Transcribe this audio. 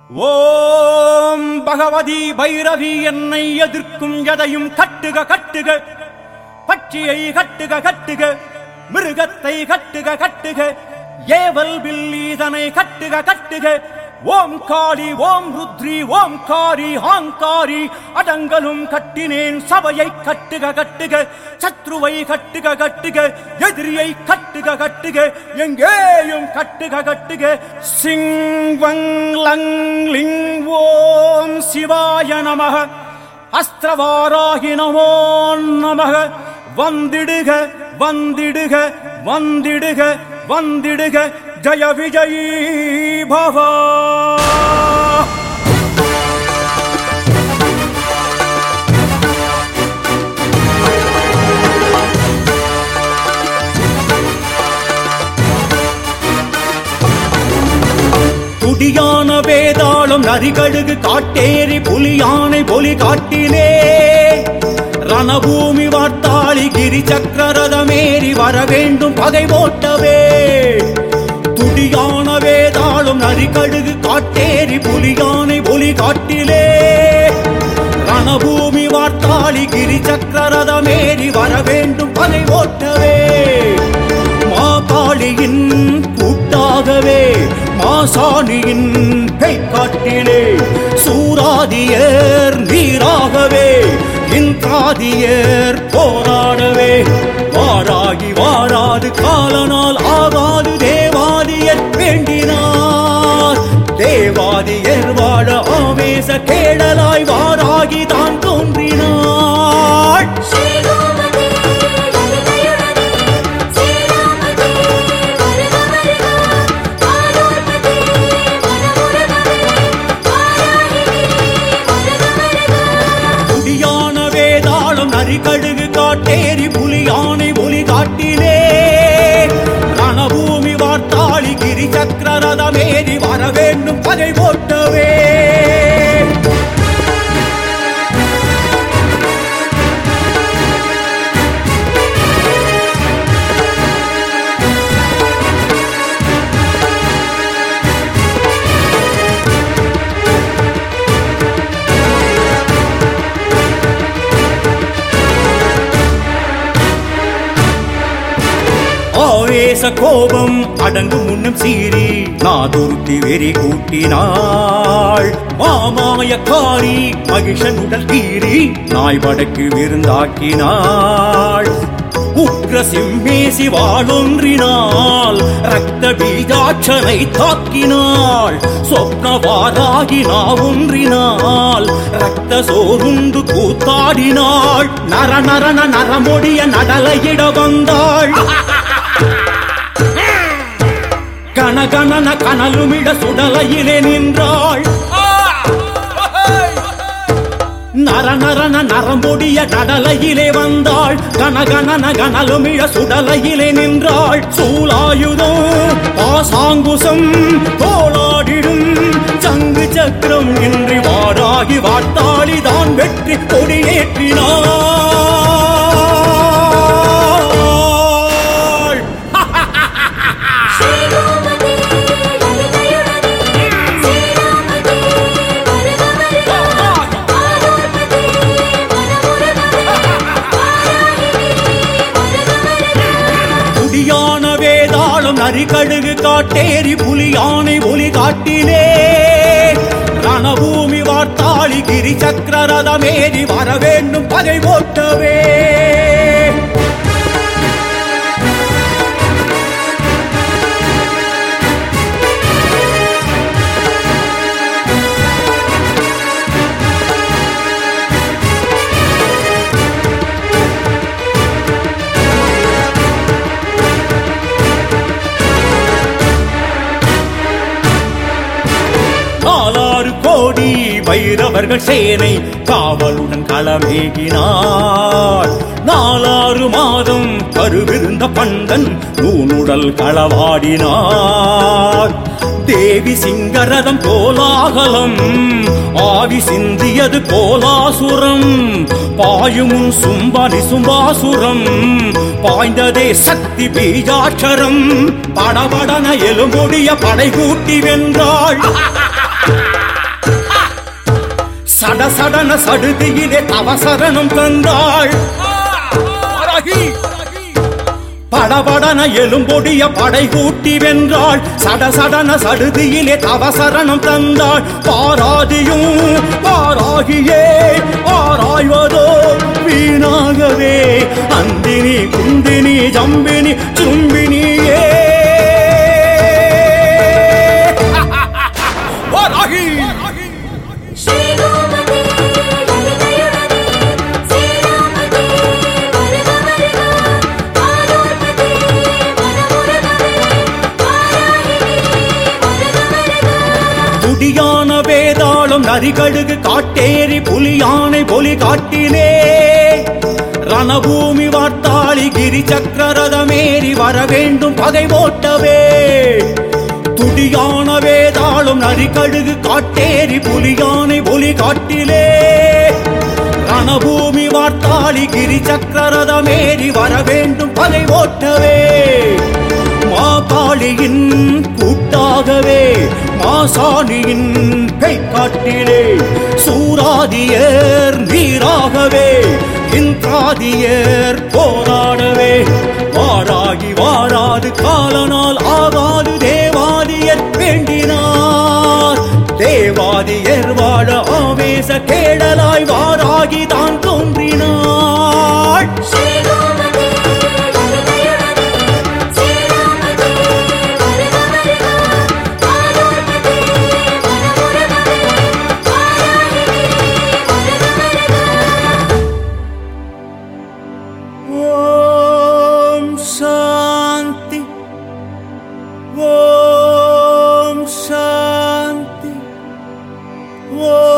ஓம் பகவதி பைரவி என்னை எதிர்க்கும் எதையும் கட்டுக கட்டுக பட்சியை கட்டுக கட்டுக மிருகத்தை கட்டுக கட்டுக ஏவல் வில்லீதனை கட்டுக கட்டுக ஓம் காளி ஓம் ருத்ரி ஓம் காரி ஆங்காரி அடங்கலும் கட்டினேன் சபையை கட்டுக கட்டுக சத்ருவை கட்டுக கட்டுக எதிரியை கட்டுக கட்டுக எங்கேயும் கட்டுக கட்டுக சிங் வங் லங் லிங் ஓம் சிவாய நமக அஸ்திரவாராகி நமோ நமக வந்திடுக வந்திடுக வந்திடுக வந்திடுக ஜய விஜயீ பவா துடியான வேதாளம் நரிகழுகு காட்டேரி புலியானை பொலி காட்டிலே ரணபூமி வார்த்தாளி கிரி சக்கரரதமேறி வர வேண்டும் பகை ஓட்டவே துடியான வேதாளம் நரிகழுகு காட்டேரி புலியானை பொலி காட்டிலே ரணபூமி வார்த்தாளி கிரி சக்கரரதமேறி வர வேண்டும் பகை ஓட்டவே மாகாளியின் கூட்டாகவே மாசாணியின் பெய்காட்டிலே சூராதியர் நீராகவே இன்றாதியர் போராடவே வாராகி வாராது காலனால் ஆகாது தேவாதியர் வேண்டினார் தேவாதியர் வாழ ஆவேச கேடலாய் வாராகி தான் தோன்றினாள் ஸ்ரீகோமதி லலிதயுடனே ஸ்ரீராமதி வருக வருக ஆரோர்பதி மனமுருகவே வாராகினி வருக வருக புலியான வேதாளம் நரிகழுகு காட்டேரி புலியானை ஒலி காட்டிலே ரணபூமி வார்த்தாளி கிரி சக்கரரதமேறி வர வேண்டும் பகை போட்டவே ஆவேச கோபம் அடங்கும் முன்னம் சீறி நாதுருத்தி வெறி கூட்டினாள் மாமாயக்காரி மகிஷன் உடல் கீறி நாய் வடக்கு விருந்தாக்கினாள் உக்ர சிம்மேசி வாழொன்றினாள் ரத்த பீஜாட்சனை தாக்கினாள் சொப்னவாராகி ஒன்றினாள் ரத்த சோருண்டு கூத்தாடினாள் நர நரண நரமொடிய நடலையிட வந்தாள் கனகனன கனலுமிட சுடலையிலே நின்றாள் நர நரன நரம்பொடிய கடலையிலே வந்தாள் கனகனன கனலுமிழ சுடலையிலே நின்றாள் சூலாயுதம் பாசாங்குசம் தோளாடிடும் சங்கு சக்கரம் இன்றி வாராகி வாட்டாளி தான் வெற்றி கொடியேற்றினாள் ஸ்ரீகோமதி லலிதயுடனே ஸ்ரீராமதி வருக வருக ஆரோர்பதி மனமுருகவே வாராகினி வருக வருக குடியான வேதாளம் நரிகழுகு காட்டேரி புலியானை ஒலி காட்டிலே ரணபூமி வார்த்தாளி கிரி சக்கரரதமேறி வர வேண்டும் பகை ஓட்டவே நாலாறு கோடி வைரவர்கள் சேனை காவலுடன் களமேகினார் நாலாறு மாதம் கருவிருந்த பண்டன் நூனுடல் களவாடினார் தேவி சிங்கரதம் கோலாகலம் ஆவி சிந்தியது கோலாசுரம் பாயுமுன் சும்பானி சும்பாசுரம் பாய்ந்ததே சக்தி பீஜாட்சரம் படபடன எலும்பொடிய படை கூட்டி வென்றாள் சட சடன சடுதியிலே அவசரணம் தந்தாள் படபடன எலும்பொடிய படை கூட்டி வென்றாள் சடசடன சடுதியிலே அவசரணம் தந்தாள் பாராதியும் பாராகியே ஆராய்வதோ வீணாகவே அந்தினி குந்தினி ஜம்பினி சும்பினியே வாராகி ஸ்ரீகோமதி லலிதையுடனே ஸ்ரீராமதி வருக வருக ஆரோர்பதி மனமுருகவே வாராகினி வருக வருக துடியான வேதாளம் நரிகடுகு காட்டேரி புலியானை பொலி காட்டிலே ரணபூமி வார்த்தாளி கிரி சக்கரரதமேறி வர வேண்டும் பகை ஓட்டவே துடியான வேதாளம் நரிகடுகு காட்டேரி புலியானை பொலி காட்டிலே ரணபூமி வார்த்தாளி கிரி சக்கரரதமேறி வர வேண்டும் பகை ஓட்டவே மாகாளியின் கூட்டாகவே மாசாணியின் கைக்காட்டிலே சூராதியர் நீராகவே இந்திராதியர் போராடவே வாராகி வாராது காலனால் ஆகாது தேவாதியர் வேண்டினார் தேவாதியர் வாழ ஆவேச கேடலாய் வாராகி தான் தோன்றினாள் ஸ்ரீகோமதி லலிதையுடனே ஸ்ரீராமதி வருக வருக ஆரோர்பதி மனமுருகவே வாராகினி வருக வருக ஓம் சாந்தி ஓம் சாந்தி ஓம்